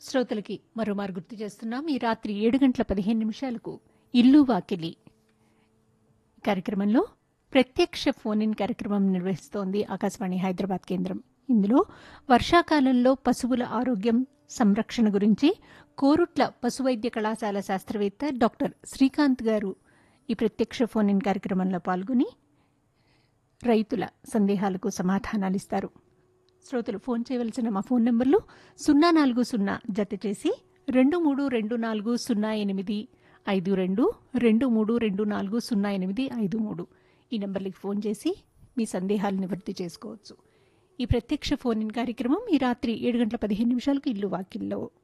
శ్రోతలకి మరోమారు గుర్తు చేస్తున్నాం ఈ రాత్రి ఏడు గంటల పదిహేను నిమిషాలకు ఇల్లు వాకిలి కార్యక్రమంలో ప్రత్యక్ష ఫోన్ ఇన్ కార్యక్రమం నిర్వహిస్తోంది ఆకాశవాణి హైదరాబాద్ కేంద్రం ఇందులో వర్షాకాలంలో పశువుల ఆరోగ్యం సంరక్షణ గురించి కోరుట్ల పశువైద్య కళాశాల శాస్త్రవేత్త డాక్టర్ శ్రీకాంత్ గారు ఈ ప్రత్యక్ష ఫోన్ ఇన్ కార్యక్రమంలో పాల్గొని రైతుల సందేహాలకు సమాధానాలిస్తారు శ్రోతలు ఫోన్ చేయవలసిన మా ఫోన్ నంబర్లు సున్నా నాలుగు సున్నా జత చేసి రెండు మూడు రెండు నాలుగు సున్నా ఎనిమిది ఐదు రెండు రెండు మూడు రెండు నాలుగు సున్నా ఎనిమిది ఐదు మూడు ఈ నెంబర్లకి ఫోన్ చేసి మీ సందేహాలు నివృత్తి చేసుకోవచ్చు ఈ ప్రత్యక్ష ఫోన్ ఇన్ కార్యక్రమం ఈ రాత్రి ఏడు గంటల పదిహేను నిమిషాలకు ఇల్లు వాకిల్లో